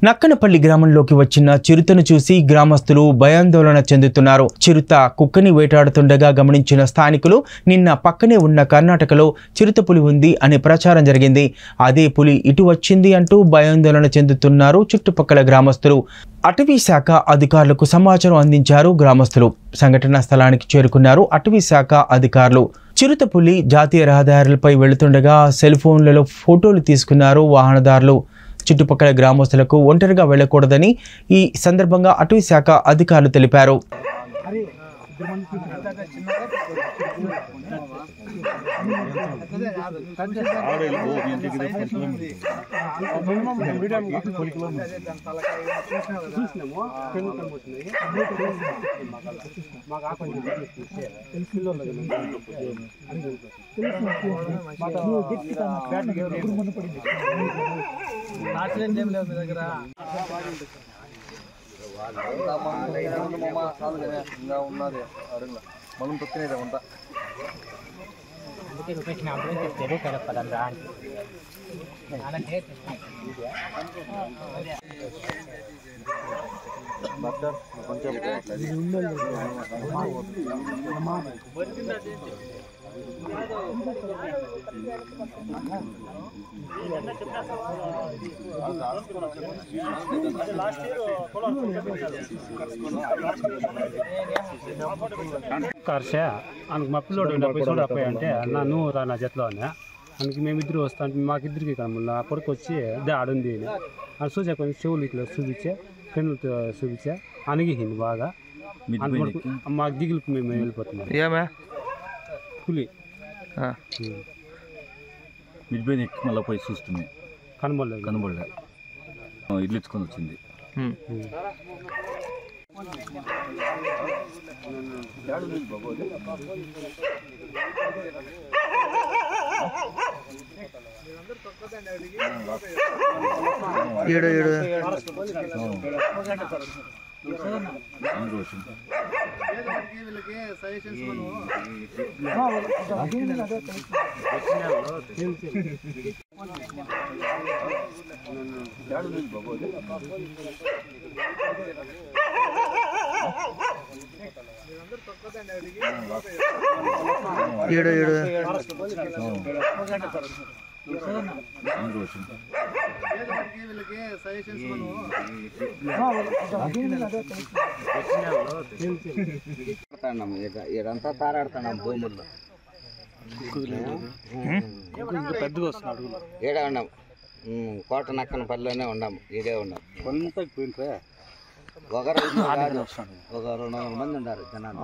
నక్కనపల్లి గ్రామంలోకి వచ్చిన చిరుతను చూసి గ్రామస్తులు భయాందోళన చెందుతున్నారు చిరుత కుక్కని వేటాడుతుండగా గమనించిన స్థానికులు నిన్న పక్కనే ఉన్న కర్ణాటకలో చిరుత పులి ఉంది అనే ప్రచారం జరిగింది అదే పులి ఇటు వచ్చింది అంటూ భయాందోళన చెందుతున్నారు చుట్టుపక్కల గ్రామస్తులు అటవీ శాఖ అధికారులకు సమాచారం అందించారు గ్రామస్తులు సంఘటనా స్థలానికి చేరుకున్నారు అటవీ శాఖ అధికారులు చిరుత పులి జాతీయ రహదారులపై వెళుతుండగా సెల్ ఫోన్లలో ఫోటోలు తీసుకున్నారు వాహనదారులు చుట్టుపక్కల గ్రామస్తులకు ఒంటరిగా వెళ్ళకూడదని ఈ సందర్భంగా అటవీ శాఖ అధికారులు తెలిపారు కర్ష ఆయనకు మా పిల్లోడు ఉండే పిల్లోడు అబ్బాయి అంటే అన్న నువ్వు రా నా జతలో అన్న అందుకు మేమిద్దరు వస్తా అంటే మాకిద్దరికి ఇక్కడ మళ్ళీ అప్పటికి వచ్చి అదే ఆడుంది అని అని చూసా కొంచెం చెవులు ఇట్లా చూపించే పెన్నులతో చూపించా అణిగిహింది బాగా అనుకోడు మాకు దిగులుకు మేము వెళ్ళిపోతున్నాం ఏమే పులి ఆ. ఉం. మిడ్పోయిన మళ్ళీ పోయి చూస్తుంది కనబడలేదు కనబడలే ఇల్లు ఇచ్చుకొని వచ్చింది ఉమ్. ఉం. ఈడు ఈడు అందరూ వచ్చింది ఈడు ఈడు అందరూ వచ్చింది ఆడుతున్నాం ఇక ఇదంతా తారాడుతున్నాం భూముల్లో పెద్దగా వస్తున్నాడు ఈడే ఉన్నాం ఉమ్, కోట నక్కన పల్లెనే ఉన్నాం ఈడే ఉన్నాం కొంత పోయింట్రా ఒకరు ఇద్దరు కాదు. ఒక రెండు వందల మంది ఉన్నారు జనాలు